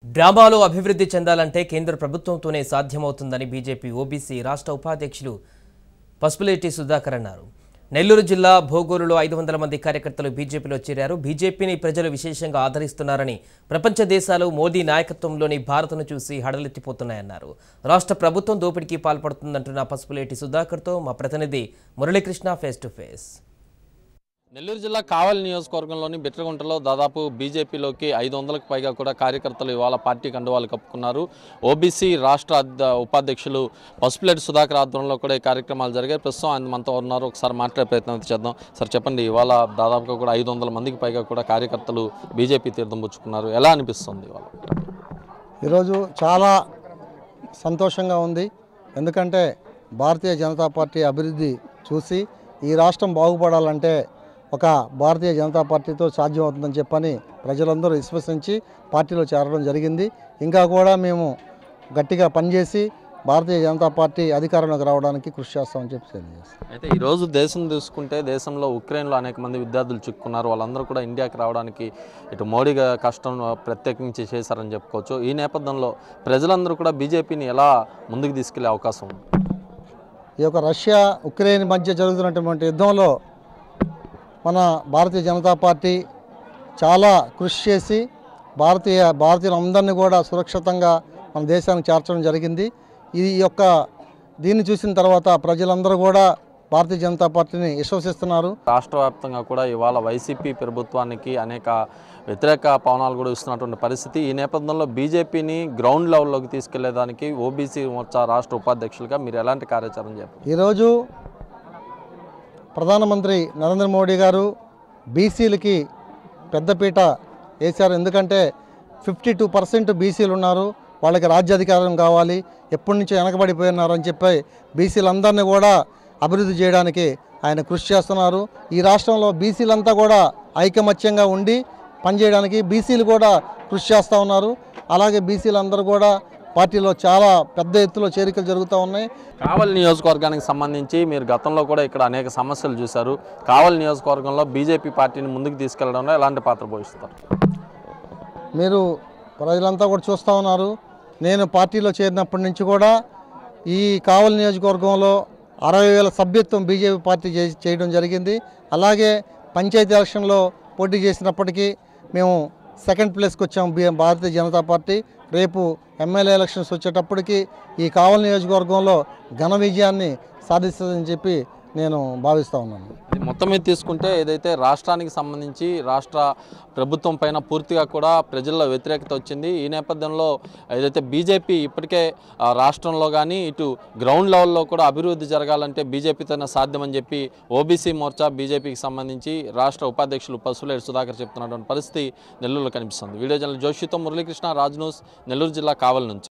గ్రామాలు అభివృద్ధి చెందాలంటే కేంద్ర ప్రభుత్వంతోనే సాధ్యమవుతుందని బీజేపీ ఓబీసీ రాష్ట్ర ఉపాధ్యక్షులు పసుపులేటి సుధాకర్ అన్నారు నెల్లూరు జిల్లా భోగోలులో ఐదు వందల మంది కార్యకర్తలు బీజేపీలో చేరారు బీజేపీని ప్రజలు విశేషంగా ఆదరిస్తున్నారని ప్రపంచ దేశాలు మోదీ నాయకత్వంలోని భారత్ను చూసి హడలెత్తిపోతున్నాయన్నారు రాష్ట్ర ప్రభుత్వం దోపిడీకి పాల్పడుతుందంటున్న పసుపులేటి సుధాకర్తో మా ప్రతినిధి Muralikrishna face to face Nellore జిల్లా కావలి నియోజకవర్గంలోని బిట్రగుంటలో దాదాపు బీజేపీలోకి ఐదు వందలకు పైగా కూడా కార్యకర్తలు ఇవాళ పార్టీ కండువాలు కప్పుకున్నారు ఓబీసీ రాష్ట్ర అధ్య- ఉపాధ్యక్షులు పసుపులేటి సుధాకర్ ఆధ్వర్యంలో కూడా ఈ కార్యక్రమాలు జరిగాయి ప్రస్తుతం ఆయన మనతో ఉన్నారు ఒకసారి మాట్లాడే ప్రయత్నం అయితే చేద్దాం సార్ చెప్పండి ఇవాళ దాదాపుగా కూడా ఐదు వందల మందికి పైగా కూడా కార్యకర్తలు బీజేపీ తీర్థం పుచ్చుకున్నారు ఎలా అనిపిస్తుంది ఇవాళ ఈరోజు చాలా సంతోషంగా ఉంది ఎందుకంటే భారతీయ జనతా పార్టీ అభివృద్ధి చూసి ఈ రాష్ట్రం బాగుపడాలంటే ఒక భారతీయ జనతా పార్టీతో సాధ్యమవుతుందని చెప్పని ప్రజలందరూ విశ్వసించి పార్టీలో చేరడం జరిగింది ఇంకా కూడా మేము గట్టిగా పనిచేసి భారతీయ జనతా పార్టీ అధికారంలోకి రావడానికి కృషి చేస్తామని చెప్పి తెలియజేస్తాం అయితే ఈ రోజు దేశం చూసుకుంటే దేశంలో ఉక్రెయిన్లో అనేక మంది విద్యార్థులు చిక్కుకున్నారు వాళ్ళందరూ కూడా ఇండియాకి రావడానికి ఇటు మోడీ గా- కష్టం ప్రత్యేకించి చేశారని చెప్పుకోవచ్చు ఈ నేపథ్యంలో ప్రజలందరూ కూడా బీజేపీని ఎలా ముందుకు తీసుకెళ్లే అవకాశం ఉంది ఈ యొక్క రష్యా ఉక్రెయిన్ మధ్య జరుగుతున్నటువంటి యుద్ధంలో మన భారతీయ జనతా పార్టీ చాలా కృషి చేసి భారతీయ భారతీయులందరినీ కూడా సురక్షితంగా మన దేశానికి చేర్చడం జరిగింది ఈ యొక్క దీన్ని చూసిన తర్వాత ప్రజలందరూ కూడా భారతీయ జనతా పార్టీని విశ్వసిస్తున్నారు రాష్ట్ర వ్యాప్తంగా కూడా ఇవాళ వైసీపీ ప్రభుత్వానికి అనేక వ్యతిరేక పవనాలు కూడా ఇస్తున్నటువంటి పరిస్థితి ఈ నేపథ్యంలో బీజేపీని గ్రౌండ్ లెవెల్లోకి తీసుకెళ్లేదానికి ఓబీసీ మోర్చా రాష్ట్ర ఉపాధ్యక్షులుగా మీరు ఎలాంటి కార్యాచరణ చేపట్టారు ఈరోజు ప్రధానమంత్రి నరేంద్ర మోడీ గారు బీసీలకి పెద్దపీట వేశారు ఎందుకంటే ఫిఫ్టీ టూ పర్సెంట్ బీసీలు ఉన్నారు వాళ్ళకి రాజ్యాధికారం కావాలి ఎప్పటి నుంచో వెనకబడిపోయినారు అని చెప్పి బీసీలందరినీ కూడా అభివృద్ధి చేయడానికి ఆయన కృషి చేస్తున్నారు ఈ రాష్ట్రంలో బీసీలంతా కూడా ఐకమత్యంగా ఉండి పనిచేయడానికి బీసీలు కూడా కృషి చేస్తూ ఉన్నారు అలాగే బీసీలందరూ కూడా పార్టీలో చాలా పెద్ద ఎత్తులో చేరికలు జరుగుతూ ఉన్నాయి కావలి నియోజకవర్గానికి సంబంధించి మీరు గతంలో కూడా ఇక్కడ అనేక సమస్యలు చూశారు కావలి నియోజకవర్గంలో బీజేపీ పార్టీని ముందుకు తీసుకెళ్లడంలో ఎలాంటి పాత్ర పోషిస్తారు మీరు ప్రజలంతా కూడా చూస్తూ ఉన్నారు నేను పార్టీలో చేరినప్పటి నుంచి కూడా ఈ కావలి నియోజకవర్గంలో అరవై వేల సభ్యత్వం బీజేపీ పార్టీ చే- చేయడం జరిగింది అలాగే పంచాయతీ ఎలక్షన్లో పోటీ చేసినప్పటికీ మేము సెకండ్ ప్లేస్కి వచ్చాం బి- భారతీయ జనతా పార్టీ రేపు ఎమ్మెల్యే ఎలక్షన్స్ వచ్చేటప్పటికి ఈ కావలి నియోజకవర్గంలో ఘన విజయాన్ని సాధిస్తుందని చెప్పి నేను భావిస్తూ ఉన్నాను ఇది మొత్తం మీద తీసుకుంటే ఏదైతే రాష్ట్రానికి సంబంధించి రాష్ట్ర ప్రభుత్వం పైన పూర్తిగా కూడా ప్రజల్లో వ్యతిరేకత వచ్చింది ఈ నేపథ్యంలో ఏదైతే బీజేపీ ఇప్పటికే ఆ, రాష్ట్రంలో కానీ ఇటు గ్రౌండ్ లెవెల్లో కూడా అభివృద్ధి జరగాలంటే బీజేపీతోనే సాధ్యమని చెప్పి ఓబీసీ మోర్చా బీజేపీకి సంబంధించి రాష్ట్ర ఉపాధ్యక్షులు పసులేడు సుధాకర్ చెప్తున్నటువంటి పరిస్థితి నెల్లూరులో కనిపిస్తుంది వీడియో జర్నల్ జోషితో మురళీకృష్ణ రాజ్ న్యూస్ నెల్లూరు జిల్లా కావలి నుంచి